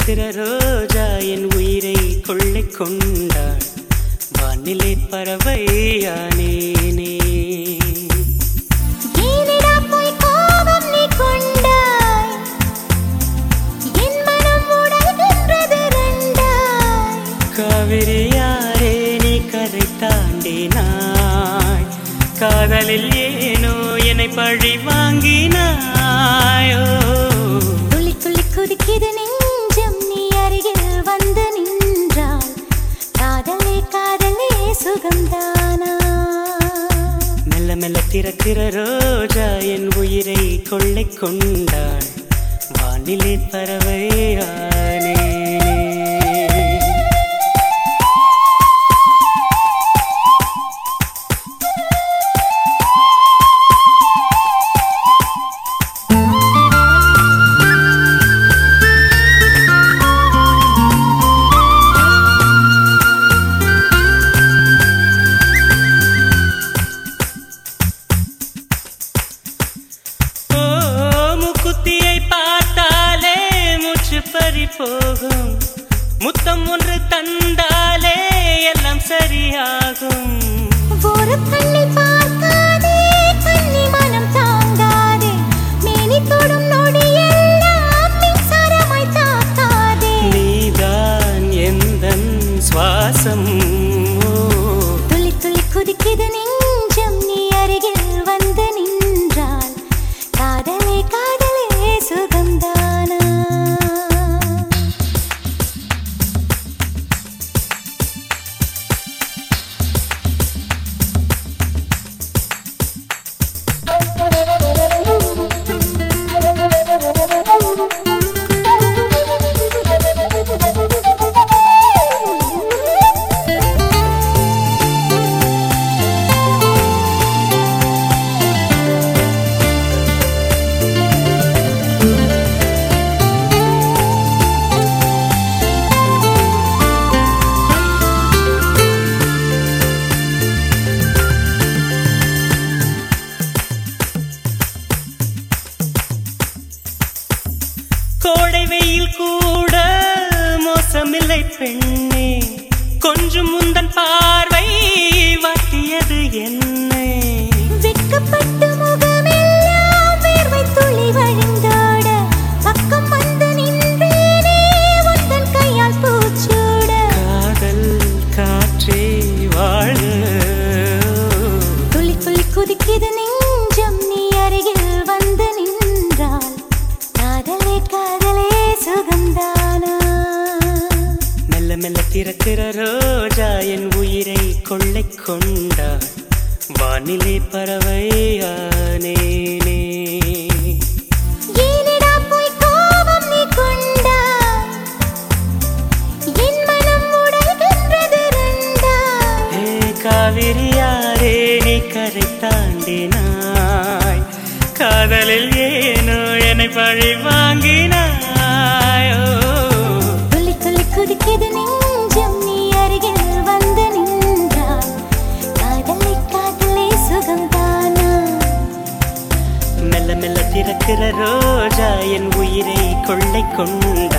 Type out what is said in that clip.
திறக்கிற ரோஜா என் உயிரை கொள்ளை கொண்டாள் வானிலை பறவையானேனே ஏனிடா போய் கோபம் நீ கொண்டாய் என் மனம் உடைகின்றது ரெண்டாய் காவிரி யாரே நீ கரை தாண்டினாய் காதலில் ஏனோ என்னை பழி வாங்கினாயோ துள்ளி துள்ளி குதிக்குது நெஞ்சம் நீ அருகில் வந்து நின்றால் காதலே காதலே சுகம்தானா மெல்ல மெல்ல திறக்கிற ரோஜா என் உயிரை கொள்ளை கொண்டாள் வானிலை பறவையானே ஓ முக்குத்தியை பார்த்தாலே மூச்சு பறி போகும் முத்தம் ஒன்று தந்தாலே எல்லாம் சரியாகும் ஒரு கண்ணை பார்க்காதே கண்ணி மனம் தாங்காதே மேனி தொடும் நொடி எல்லாம் மின்சாரமாய் தாக்காதே நீதான் எந்தன் சுவாசம் ஓ துள்ளி துள்ளி குதிக்குது நெஞ்சம் நீ அருகில் வந்து நின்றால் காதலே காதலே சுகம்தானா கோடை வெயில் கூட மோசமில்லை பெண்ணே கொஞ்சம் முந்தன் பார்வை வாட்டியது என்னை வெட்கப்பட்டு முகமெல்லாம் வேர்வை துளி வழிந்தோட பக்கம் வந்து நின்றேனே உந்தன் கையால் பூச்சூட காதல் காற்றே வாழ துளி துளி குதிக்குது நெஞ்சம் நீ அருகில் வந்து நின்றால் காதலே காதலே சுகம்தானா மெல்ல மெல்ல திறக்கிற ரோஜா என் உயிரை கொள்ளை கொண்டாள் வானிலை பறவையானேனே ஏனிடா போய் கோபம் நீ கொண்டாய் என் மனம் உடைகின்றது ரெண்டாய் ஏ காவிரி யாரே நீ கரை தாண்டினாய் காதலில் ஏனோ என்னை பழி வாங்கினாயோ துள்ளி துள்ளி குதிக்குது நெஞ்சம் நீ அருகில் வந்து நின்றால் காதலை காதலே சுகம்தானா மெல்ல மெல்ல திறக்கிற ரோஜா என் உயிரை கொள்ளை கொண்ட